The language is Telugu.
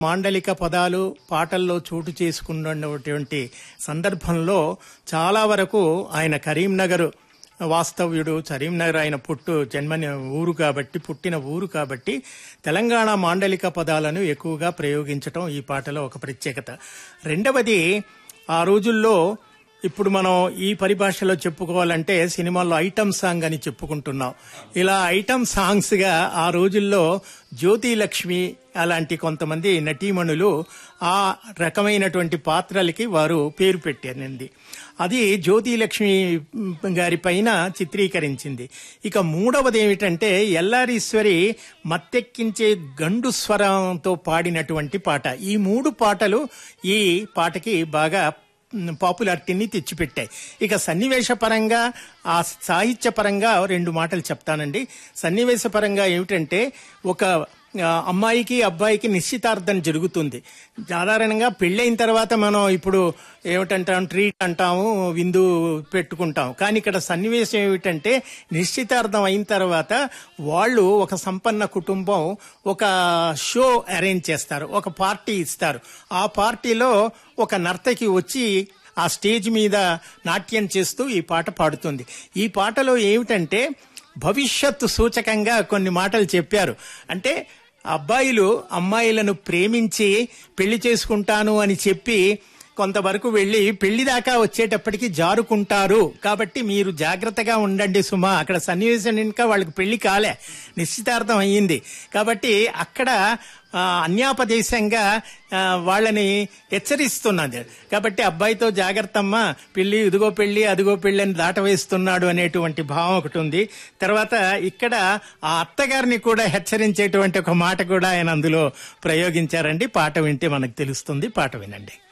మాండలిక పదాలు పాటల్లో చోటు చేసుకున్నటువంటి సందర్భంలో చాలా వరకు ఆయన కరీంనగర్ వాస్తవ్యుడు కరీంనగర్ ఆయన పుట్టు జన్మని ఊరు కాబట్టి పుట్టిన ఊరు కాబట్టి తెలంగాణ మాండలిక పదాలను ఎక్కువగా ప్రయోగించటం ఈ పాటలో ఒక ప్రత్యేకత రెండవది ఆ రోజుల్లో ఇప్పుడు మనం ఈ పరిభాషలో చెప్పుకోవాలంటే సినిమాల్లో ఐటమ్ సాంగ్ అని చెప్పుకుంటున్నాం ఇలా ఐటమ్ సాంగ్స్ గా ఆ రోజుల్లో జ్యోతి లక్ష్మి అలాంటి కొంతమంది నటీమణులు ఆ రకమైనటువంటి పాత్రలకి వారు పేరు పెట్టారండి అది జ్యోతి లక్ష్మి గారి పైన చిత్రీకరించింది ఇక మూడవది ఏమిటంటే ఎల్లారీశ్వరి మత్తెక్కించే గండు స్వరంతో పాడినటువంటి పాట ఈ మూడు పాటలు ఈ పాటకి బాగా పాపులారిటీని తెచ్చిపెట్టాయి ఇక సన్నివేశ పరంగా ఆ సాహిత్య పరంగా రెండు మాటలు చెప్తానండి సన్నివేశ పరంగా ఏమిటంటే ఒక ఆ, అమ్మాయికి అబ్బాయికి నిశ్చితార్థం జరుగుతుంది సాధారణంగా పెళ్ళైన తర్వాత మనం ఇప్పుడు ఏమిటంటాం ట్రీట్ అంటాము విందు పెట్టుకుంటాం కానీ ఇక్కడ సన్నివేశం ఏమిటంటే నిశ్చితార్థం అయిన తర్వాత వాళ్ళు ఒక సంపన్న కుటుంబం ఒక షో అరేంజ్ చేస్తారు ఒక పార్టీ ఇస్తారు ఆ పార్టీలో ఒక నర్తకి వచ్చి ఆ స్టేజ్ మీద నాట్యం చేస్తూ ఈ పాట పాడుతుంది ఈ పాటలో ఏమిటంటే భవిష్యత్తు సూచకంగా కొన్ని మాటలు చెప్పారు అంటే అబ్బాయిలు అమ్మాయిలను ప్రేమించి పెళ్లి చేసుకుంటాను అని చెప్పి కొంతవరకు వెళ్లి పెళ్లి దాకా వచ్చేటప్పటికి జారుకుంటారు కాబట్టి మీరు జాగ్రత్తగా ఉండండి సుమా అక్కడ సన్నివేశం ఇంకా వాళ్ళకి పెళ్లి కాలే నిశ్చితార్థం అయ్యింది కాబట్టి అక్కడ ఆ, అన్యాపదేశంగా ఆ, వాళ్ళని హెచ్చరిస్తున్నది కాబట్టి అబ్బాయితో జాగ్రత్తమ్మా పెళ్లి ఇదిగో పెళ్లి అదిగో పెళ్లి అని దాటవేస్తున్నాడు అనేటువంటి భావం ఒకటి ఉంది తర్వాత ఇక్కడ ఆ అత్తగారిని కూడా హెచ్చరించేటువంటి ఒక మాట కూడా ఆయన అందులో ప్రయోగించారండి పాట వింటే మనకు తెలుస్తుంది పాట వినండి